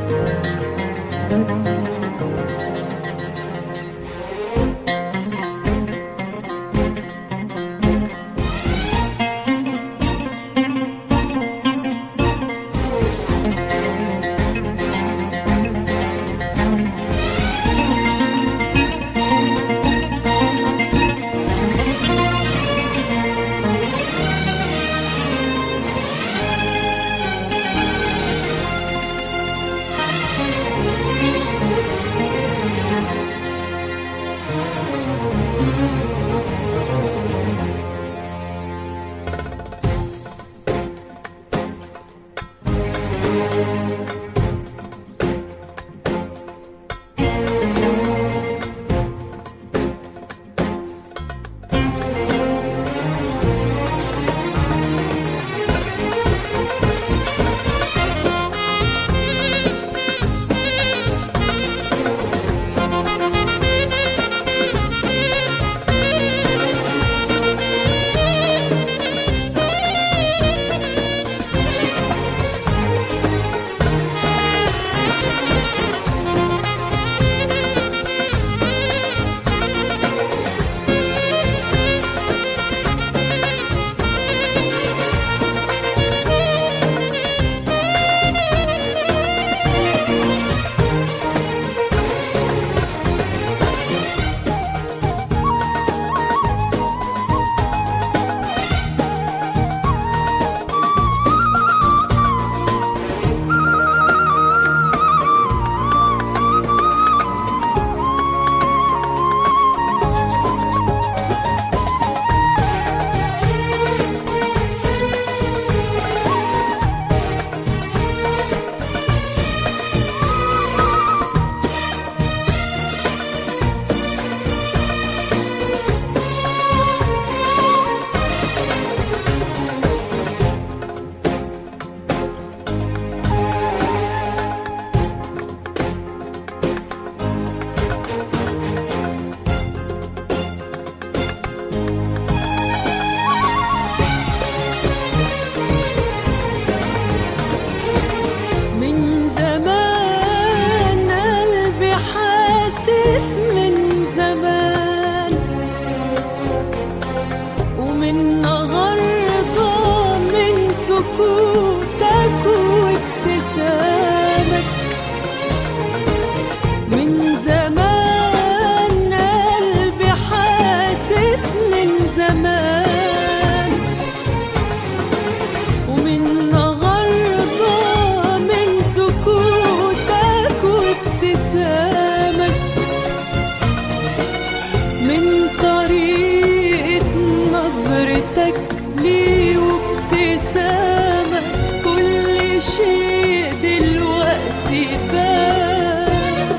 من زمان قلبي حاسس من زمان ومن النهارده من سكوتك وابتسامك من زمان قلبي حاسس من زمان ومن النهارده من سكوتك وابتسامك من طريقة نظرتك لي وابتسامك كل شيء دلوقتي بان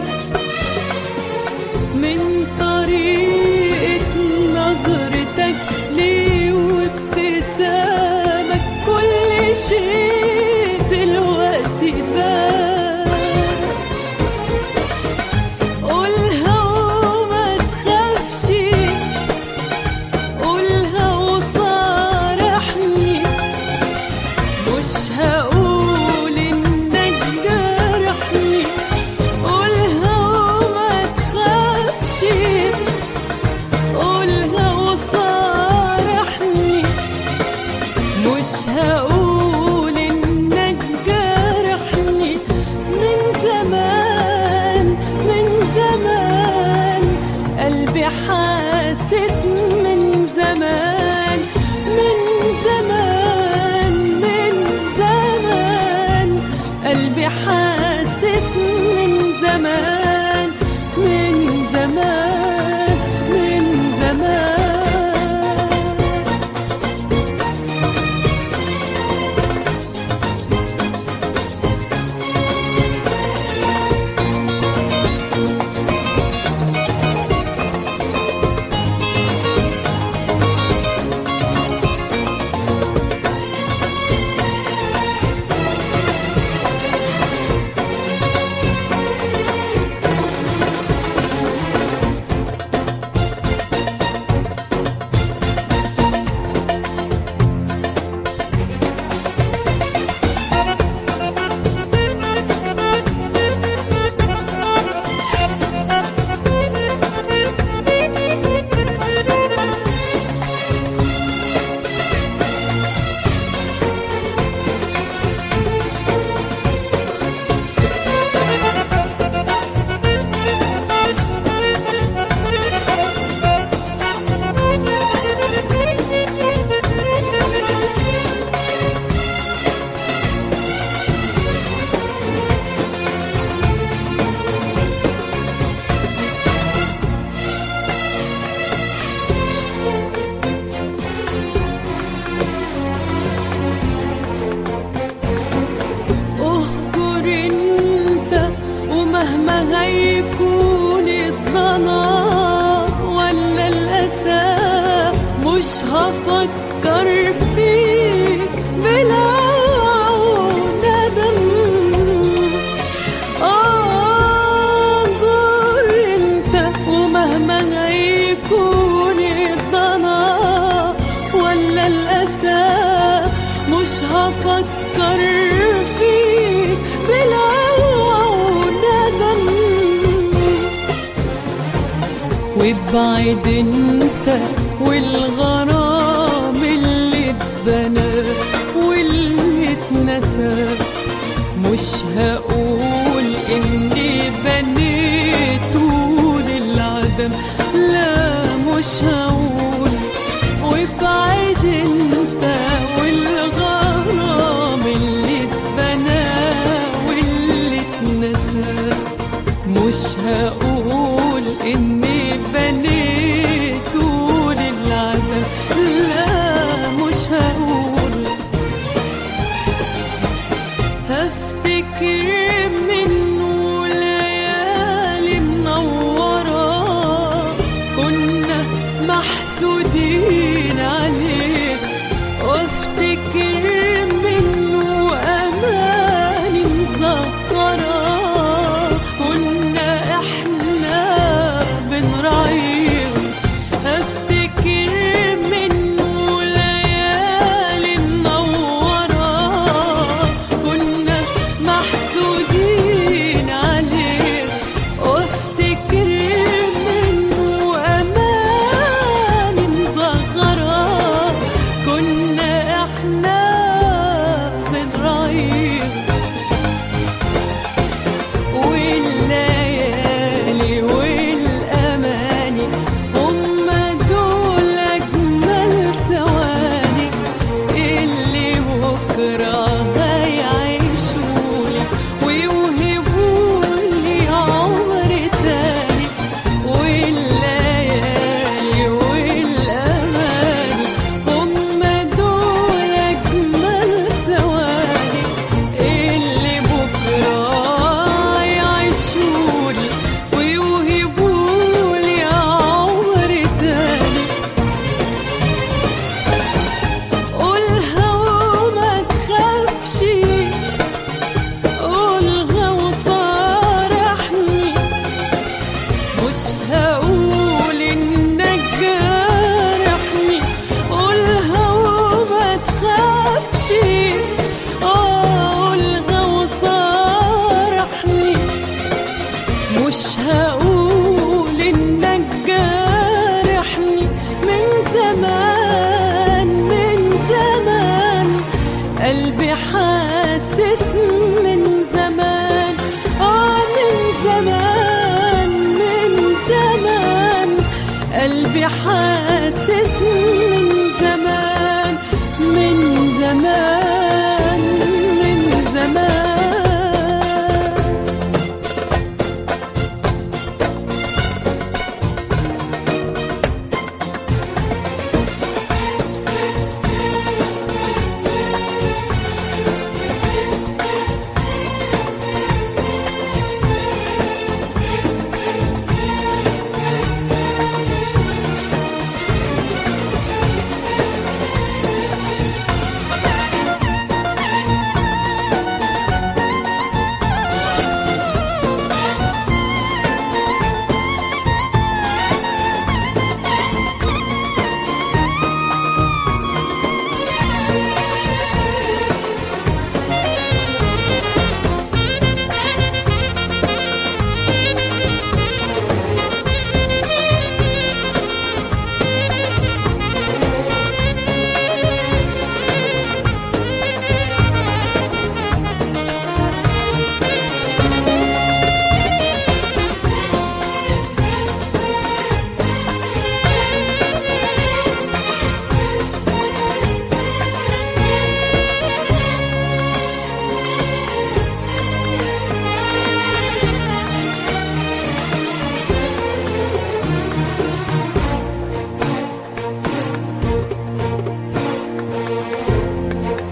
من طريقة نظرتك لي وابتسامك كل شيء دلوقتي بان قولها وما تخافش قولها وصارحني مش هقول انك جرحني قولها وما تخافش قولها وصارحني مش هقول انك جرحني من زمان من زمان قلبي حاسس من زمان من زمان من زمان قلبي حاسس من زمان من زمان من زمان مهما هيكون الضنا ولا الأسى مش هفكر فيك بلا ندم أقدر انت ومهما هيكون الضنا ولا الأسى مش هفكر فيك بلا ندم وابعد انت والغرام اللي اتبنى واللي اتنسى مش هقول اني بنيته للعدم لا مش هقول وابعد انت والغرام اللي اتبنى واللي اتنسى مش هقول اني بنيته للعدم لا مش هقول هفتكر منه ليالي منورة كنا محسودين عليك وافتكر منه أماني مسكرة كنا احنا بنراعيهم افتكر منه ليالي منورة كنا محسودين عليك وافتكر منه أماني مصغرة كنا احنا بنراعيهم والليالي والأماني هم دول أجمل ثواني اللي بكرة هيعيشولي ويوهبولي عمر تاني والليالي والأماني هم دول أجمل ثواني اللي بكرة يعيشولي ويوهبولي عمر تاني قولها وما تخافش قولها وصارحني مش هقول انك جارحني قولها وما تخافش قولها وصارحني مش هقول انك جارحني من زمان من زمان قلبي حاسس من زمان اه من زمان من زمان قلبي حاسس من زمان من زمان من زمان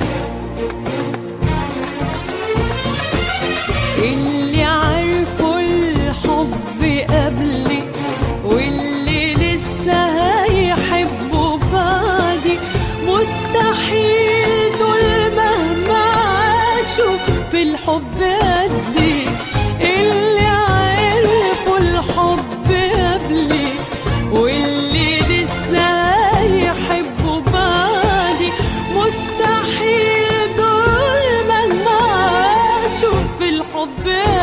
اللي عارفه قدي اللي عرفوا الحب قبلي واللي لسه يحبوا بعدي مستحيل دول مهما عاشوا في الحب